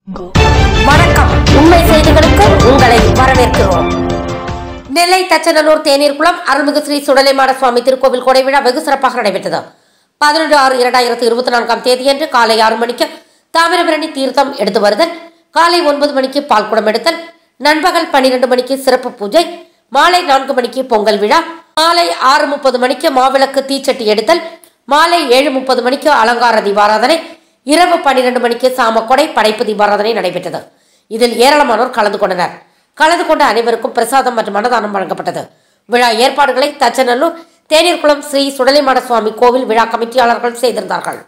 வணக்கம் உண்மை செய்திகளுக்கு உங்களை வரவேற்கிறோம் நெல்லை தச்சநல்லூர் தேநீர்குளம் அருள்மிகு ஸ்ரீ சுடலைமாட சுவாமி திருக்கோவில் கொடை விழா வெகு சிறப்பாக நடைபெற்றது பதினொன்று ஆறு இரண்டாயிரத்தி இருபத்தி நான்காம் தேதியன்று காலை ஆறு மணிக்கு தாமிரபரணி தீர்த்தம் எடுத்து வருதல் காலை ஒன்பது மணிக்கு பால்குடம் எடுத்தல் நண்பகல் பன்னிரண்டு மணிக்கு சிறப்பு பூஜை மாலை நான்கு மணிக்கு பொங்கல் விழா மாலை ஆறு முப்பது மணிக்கு மாவிளக்கு தீச்சட்டி எடுத்தல் மாலை ஏழு முப்பது மணிக்கு அலங்கார தீபாராதனை இரவு பன்னிரண்டு மணிக்கு சாமக்கொடை படைப்பு தீபாராதனை நடைபெற்றது இதில் ஏராளமானோர் கலந்து கொண்டனர் கலந்து கொண்ட அனைவருக்கும் பிரசாதம் மற்றும் அன்னதானம் வழங்கப்பட்டது விழா ஏற்பாடுகளை தச்சநல்லூர் தேநீர்குளம் ஸ்ரீ சுடலைமாட சுவாமி கோவில் விழா கமிட்டியாளர்கள் செய்திருந்தார்கள்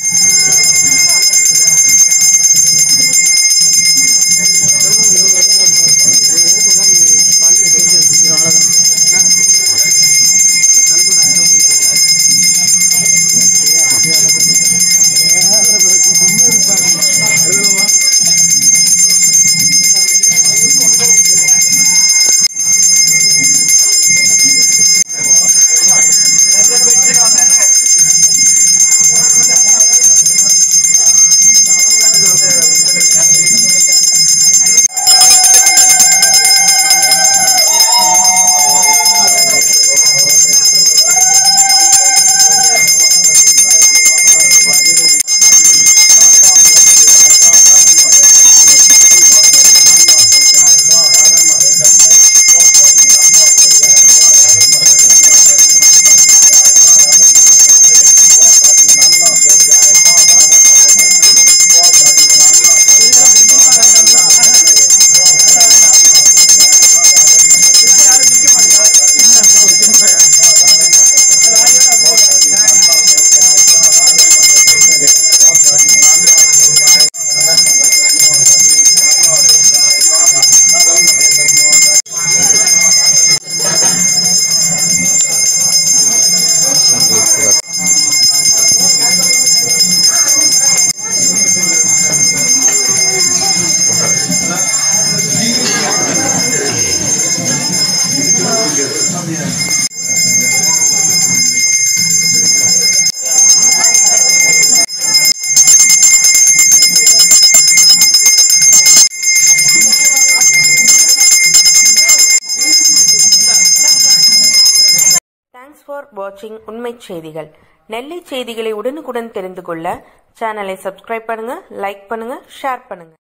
தேங்க்ஸ் ஃபார் வாட்சிங் உண்மை செய்திகள் நெல்லை செய்திகளை உடனுக்குடன் தெரிந்து கொள்ள சேனலை சப்ஸ்கிரைப் பண்ணுங்க லைக் பண்ணுங்க ஷேர் பண்ணுங்க